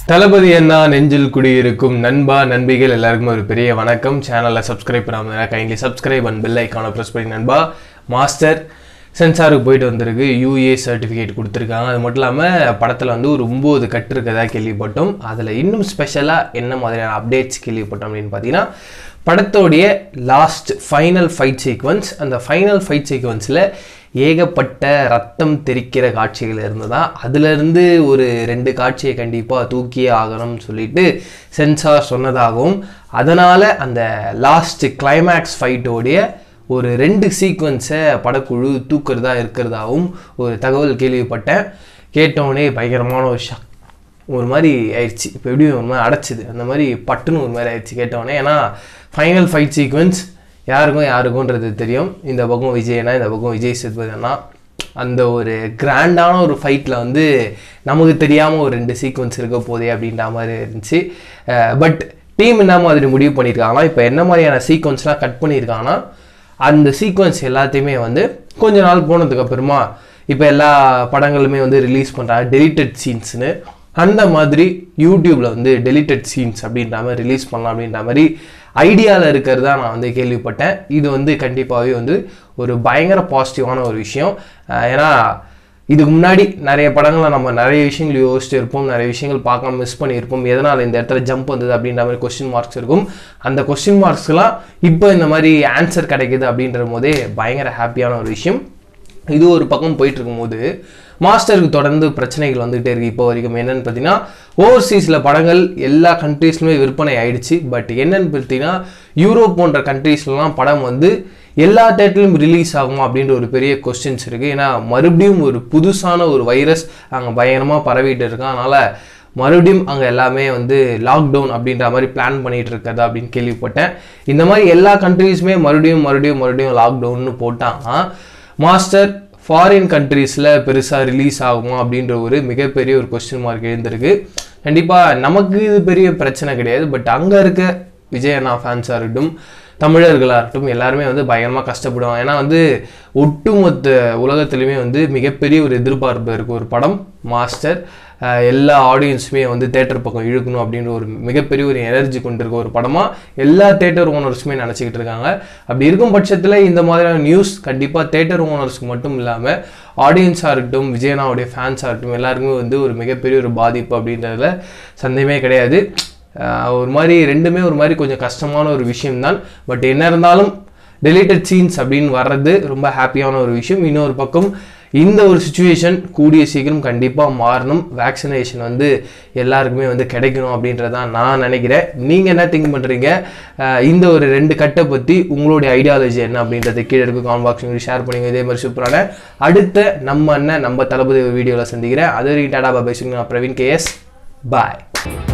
தளபதி அண்ணா நெஞ்சில் குடியிருக்கும் நண்பா நண்பிகள் எல்லாருக்கும் ஒரு பெரிய வணக்கம் சேனலை சப்ஸ்கிரைப் பண்ணாமல் கைண்ட்லி சப்ஸ்கிரைப் அண்ட் பெல் ஐக்கானை ப்ரெஸ் பண்ணி நண்பா மாஸ்டர் சென்சாருக்கு போயிட்டு வந்திருக்கு யூஏ சர்டிஃபிகேட் கொடுத்துருக்காங்க அது மட்டும் இல்லாமல் படத்தில் வந்து ஒரு ஒம்பது கட்டு இருக்கதா கேள்விப்பட்டோம் அதில் இன்னும் ஸ்பெஷலாக என்ன மாதிரியான அப்டேட்ஸ் கேள்விப்பட்டோம் அப்படின்னு பார்த்தீங்கன்னா படத்தோடைய லாஸ்ட் ஃபைனல் ஃபைட் சீக்வன்ஸ் அந்த ஃபைனல் ஃபைட் சீக்வன்ஸில் ஏகப்பட்ட ரத்தம் தெரிக்கிற காட்சிகள் இருந்ததா அதுலேருந்து ஒரு ரெண்டு காட்சியை கண்டிப்பாக தூக்கியே ஆகணும்னு சொல்லிட்டு சென்சார் சொன்னதாகவும் அதனால் அந்த லாஸ்ட் கிளைமேக்ஸ் ஃபைட்டோடைய ஒரு ரெண்டு சீக்வன்ஸை படக்குழு தூக்குறதா இருக்கிறதாவும் ஒரு தகவல் கேள்விப்பட்டேன் கேட்டோடனே பயங்கரமான ஒரு ஷாக் ஒரு மாதிரி ஆயிடுச்சு இப்போ எப்படி ஒரு மாதிரி அடைச்சிது அந்த மாதிரி பட்டுன்னு ஒரு மாதிரி ஆயிடுச்சு கேட்டோடனே ஏன்னா ஃபைனல் ஃபைட் சீக்வன்ஸ் யாருக்கும் யாருக்கும்ன்றது தெரியும் இந்த பக்கம் விஜயனா இந்த பக்கம் விஜய் சேதுபதினா அந்த ஒரு கிராண்டான ஒரு ஃபைட்டில் வந்து நமக்கு தெரியாமல் ஒரு ரெண்டு சீக்வன்ஸ் இருக்க போதே அப்படின்ற மாதிரி இருந்துச்சு பட் டீம் என்ன மாதிரி முடிவு பண்ணியிருக்காங்கன்னா இப்போ என்ன மாதிரியான சீக்வன்ஸ்லாம் கட் பண்ணியிருக்காங்கன்னா அந்த சீக்வன்ஸ் எல்லாத்தையுமே வந்து கொஞ்ச நாள் போனதுக்கு அப்புறமா இப்போ எல்லா படங்களுமே வந்து ரிலீஸ் பண்ணுறாங்க டெலிட்டட் சீன்ஸ்னு அந்த மாதிரி யூடியூப்பில் வந்து டெலிட்டட் சீன்ஸ் அப்படின்ற மாதிரி ரிலீஸ் பண்ணலாம் அப்படின்ற மாதிரி ஐடியாவில் இருக்கிறதா நான் வந்து கேள்விப்பட்டேன் இது வந்து கண்டிப்பாகவே வந்து ஒரு பயங்கர பாசிட்டிவான ஒரு விஷயம் அஹ் ஏன்னா இதுக்கு முன்னாடி நிறைய படங்களை நம்ம நிறைய விஷயங்கள் யோசிச்சு இருப்போம் நிறைய விஷயங்கள் பார்க்காம மிஸ் பண்ணியிருப்போம் எதனால் இந்த இடத்துல ஜம்ப் வந்தது அப்படின்ற மாதிரி கொஸ்டின் மார்க்ஸ் இருக்கும் அந்த கொஸ்டின் மார்க்ஸ்லாம் இப்போ இந்த மாதிரி ஆன்சர் கிடைக்குது அப்படின்ற போதே பயங்கர ஹாப்பியான ஒரு விஷயம் இது ஒரு பக்கம் போயிட்டு இருக்கும்போது மாஸ்டருக்கு தொடர்ந்து பிரச்சனைகள் வந்துகிட்டே இருக்கு இப்போ வரைக்கும் என்னன்னு பார்த்தீங்கன்னா ஓவர்சீஸில் படங்கள் எல்லா கண்ட்ரீஸ்லுமே விற்பனை ஆயிடுச்சு பட் என்னன்னு பார்த்தீங்கன்னா யூரோப் போன்ற கண்ட்ரீஸ்லாம் படம் வந்து எல்லா தேட்டர்லையும் ரிலீஸ் ஆகுமா அப்படின்ற ஒரு பெரிய கொஸ்டின்ஸ் இருக்குது ஏன்னா மறுபடியும் ஒரு புதுசான ஒரு வைரஸ் அங்கே பயங்கரமாக பரவிட்டு இருக்கு அதனால் மறுபடியும் அங்கே எல்லாமே வந்து லாக்டவுன் அப்படின்ற மாதிரி பிளான் பண்ணிட்டு இருக்கிறதா அப்படின்னு கேள்விப்பட்டேன் இந்த மாதிரி எல்லா கண்ட்ரீஸுமே மறுபடியும் மறுபடியும் மறுபடியும் லாக்டவுன்னு போட்டாங்கன்னா மாஸ்டர் ஃபாரின் கண்ட்ரீஸில் பெருசாக ரிலீஸ் ஆகுமா அப்படின்ற ஒரு மிகப்பெரிய ஒரு கொஸ்டின் மார்க் எழுந்திருக்கு கண்டிப்பாக நமக்கு இது பெரிய பிரச்சனை கிடையாது பட் அங்கே இருக்க விஜய் அண்ணா ஃபேன்ஸாக இருக்கட்டும் தமிழர்களாக இருக்கட்டும் எல்லாருமே வந்து பயங்கரமாக கஷ்டப்படுவாங்க ஏன்னா வந்து ஒட்டுமொத்த உலகத்துலேயுமே வந்து மிகப்பெரிய ஒரு எதிர்பார்ப்பு இருக்குது ஒரு படம் மாஸ்டர் அஹ் எல்லா ஆடியன்ஸுமே வந்து தேட்டர் பக்கம் இழுக்கணும் அப்படின்ற ஒரு மிகப்பெரிய ஒரு எனர்ஜி கொண்டிருக்க ஒரு படமாக எல்லா தேட்டர் ஓனர்ஸுமே நினச்சிக்கிட்டு இருக்காங்க அப்படி இருக்கும் பட்சத்தில் இந்த மாதிரியான நியூஸ் கண்டிப்பாக தேட்டர் ஓனர்ஸ்க்கு மட்டும் இல்லாமல் ஆடியன்ஸாக இருக்கட்டும் விஜயனாவுடைய ஃபேன்ஸாக இருக்கட்டும் எல்லாருக்குமே வந்து ஒரு மிகப்பெரிய ஒரு பாதிப்பு அப்படின்றதுல சந்தேகமே கிடையாது அஹ் ஒரு மாதிரி ரெண்டுமே ஒரு மாதிரி கொஞ்சம் கஷ்டமான ஒரு விஷயம்தான் பட் என்ன இருந்தாலும் டெலிட்டட் சீன்ஸ் அப்படின்னு வர்றது ரொம்ப ஹாப்பியான ஒரு விஷயம் இன்னொரு பக்கம் இந்த ஒரு சுச்சுவேஷன் கூடிய சீக்கிரம் கண்டிப்பாக மாறணும் வேக்சினேஷன் வந்து எல்லாருக்குமே வந்து கிடைக்கணும் அப்படின்றதான் நான் நினைக்கிறேன் நீங்கள் என்ன திங்க் பண்ணுறீங்க இந்த ஒரு ரெண்டு கட்டை பற்றி உங்களுடைய ஐடியாலஜி என்ன அப்படின்றத கீழே இருக்க கான் பாக்ஸ் ஷேர் பண்ணுங்க இதே மாதிரி சூப்பரான அடுத்த நம்ம அண்ணன் நம்ம தளபதி வீடியோவில் சந்திக்கிறேன் அது வரைக்கும் டாடா பாபா நான் பிரவீன் கேஎஸ் பாய்